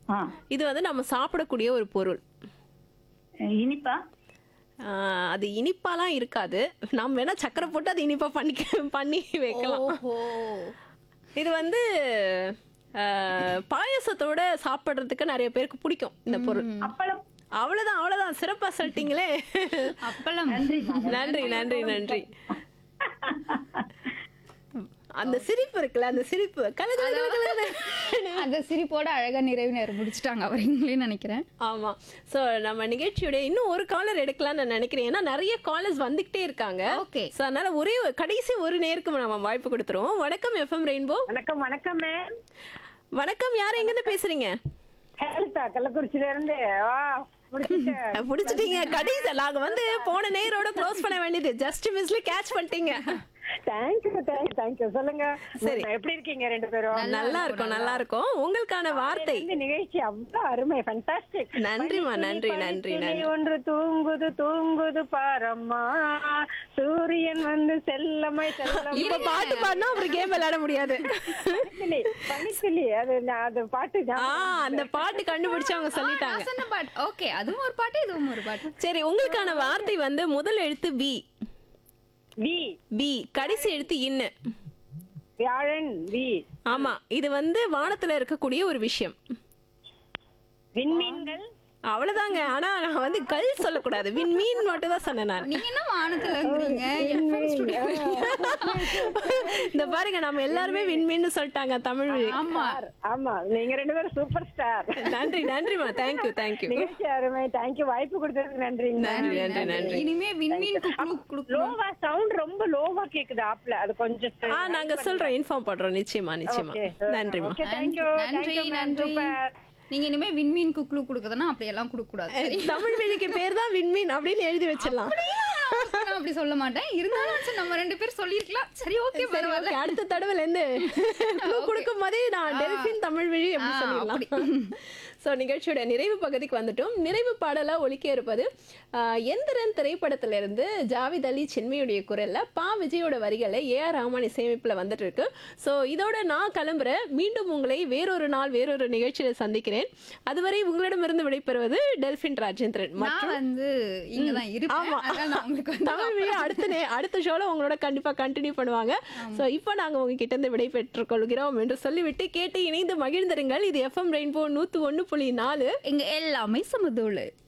ஆ இது வந்து நம்ம சாப்பிடக்கூடிய ஒரு பொருள் இனிப்பா ஆஹ் அது இனிப்பாலாம் இருக்காது நம்ம வேணா சக்கரை போட்டு அது இனிப்பா பண்ணிக்க பண்ணி வைக்கலாம் ஓஹோ இது வந்து ஆஹ் பாயாசத்தோட சாப்பிடுறதுக்கு நிறைய பேருக்கு பிடிக்கும் இந்த பொருள் அப்பளம் அவ்வளவுதான் அவ்வளவுதான் சிறப்பா சொல்லிட்டீங்களே அப்பளம் நன்றி நன்றி நன்றி அந்த சிரிப்பு இருக்குல்ல அந்த சிரிப்பு கல கல கல கலன்னு. அந்த சிரிப்போட அழகா நிறைவு நேரம் முடிச்சிட்டாங்க அவங்களே நினைக்கிறேன் ஆமா சோ நம்ம நிகழ்ச்சியோட இன்னும் ஒரு காலர் எடுக்கலாம்னு நான் நினைக்கிறேன் ஏன்னா நிறைய காலர்ஸ் வந்துகிட்டே இருக்காங்க Okay. சோ அதனால ஒரே ஒரு- கடைசி ஒரு நேருக்கு நம்ம வாய்ப்பு கொடுத்துருவோம் வணக்கம் எஃப்எம் ரெயின்போ வணக்கம் வணக்கம் மேம் வணக்கம் யார் எங்க இருந்து பேசுறீங்க ஹேலிதா கள்ளக்குறிச்சியில இருந்து வா முடிச்சிட்டேன் புடிச்சிட்டீங்க கடைசி நாங்க வந்து போன நேரோட க்ளோஸ் பண்ண வேண்டியது ஜஸ்ட் மிஸ்ல கேட்ச் பண்ணிட்டீங்க தேங்க்யூ தேங்க்யூ தேங்க்யூ சொல்லுங்க சரி. எப்படி இருக்கீங்க ரெண்டு பேரும் நல்லா இருக்கும் நல்லா இருக்கும் உங்களுக்கான வார்த்தை இந்த நிகழ்ச்சி அவ்வளவு அருமை ஃபண்டாஸ்டிக் நன்றிம்மா, நன்றி, நன்றி, நன்றி. ஒன்று தூங்குது தூங்குது பாரம்மா சூரியன் வந்து செல்லமாய் செல்லம் இப்ப பாட்டு பாடினா அப்புறம் கேம் விளையாட முடியாது பனித்துளி பனித்துளி அது நான் அது பாட்டு ஆ ஞாபகம் அந்த பாட்டு கண்டுபிடிச்சு அவங்க சொல்லிட்டாங்க நான் சொன்ன பாட்டு ஓகே அதுவும் ஒரு பாட்டு இதுவும் ஒரு பாட்டு சரி உங்களுக்கான வார்த்தை வந்து முதல் எழுத்து பி வி பி கடைசி எழுத்து இன்னு வியாழன் வி ஆமா இது வந்து வானத்துல இருக்கக்கூடிய ஒரு விஷயம் விண்மீன்கள் அவ்வளவுதாங்க ஆனா நான் வந்து கல் சொல்லக்கூடாது வின் மீன் மட்டும் தான் சொன்னேன் நான் நீங்க என்ன வானத்துல இருக்கிறீங்க FM studio. இந்த பாருங்க நம்ம எல்லாருமே விண்மீன் சொல்லிட்டாங்க தமிழ் மொழி. ஆமா ஆமா நீங்க ரெண்டு பேரும் சூப்பர் ஸ்டார் நன்றி நன்றிமா தேங்க்யூ தேங்க்யூ நிகழ்ச்சி அருமை தேங்க்யூ வாய்ப்பு கொடுத்ததுக்கு நன்றி நன்றி நன்றி நன்றி இனிமே விண்மீன் குக்கு குடுக்கணும் லோவா சவுண்ட் ரொம்ப லோவா கேக்குது ஆப்ல அது கொஞ்சம் ஆ நாங்க சொல்றோம் இன்ஃபார்ம் பண்றோம் நிச்சயமா நிச்சயமா நன்றிமா ஓகே தேங்க்யூ நன்றி நன்றி நீங்க இனிமே விண்மீன் குக்லு கொடுக்குதுன்னா அப்படி எல்லாம் கொடுக்க கூடாது சரி தமிழ் மொழிக்கு பேர் தான் விண்மீன் அப்படின்னு எழுதி வச்சிடலாம் நான் அப்படி சொல்ல மாட்டேன் இருந்தாலும் சரி, நம்ம ரெண்டு பேர் சொல்லிருக்கலாம் சரி ஓகே சரி, பரவாயில்ல okay, அடுத்த தடவைல இருந்து clue கொடுக்கும் போதே நான் டெல்பின் தமிழ் வழி அப்படி ஆ, சொல்லிடலாம் சோ நிகழ்ச்சியோட நிறைவு பகுதிக்கு வந்துட்டோம் நிறைவு பாடலா ஒலிக்க இருப்பது ஆஹ், எந்திரன் திரைப்படத்திலிருந்து ஜாவித் அலி சின்மையுடைய குரல்ல பா விஜயோட வரிகளை ஏ ஆர் ராமன் இசையமைப்புல வந்துட்டு இருக்கு சோ இதோட நான் கிளம்புறேன் மீண்டும் உங்களை வேறொரு நாள் வேறொரு நிகழ்ச்சியில சந்திக்கிறேன் அதுவரை உங்களிடமிருந்து விடைபெறுவது டெல்பின் ராஜேந்திரன் நான் வந்து இங்கதான் இருப்பேன் ஆமா. அதனால நான் உங்களுக்கு வந்து தமிழ் மொழி அடுத்த நே- அடுத்த ஷோல உங்களோட கண்டிப்பா கண்டினியூ பண்ணுவாங்க சோ இப்போ நாங்க உங்ககிட்ட இருந்து விடை பெற்றுக் கொள்கிறோம் என்று சொல்லிவிட்டு கேட்டு இணைந்து மகிழ்ந்திருங்கள் இது எஃப்எம் ரெயின்போ நூத்து ஒண்ணு புள்ளி நாலு இங்க எல்லாமே சமதூளு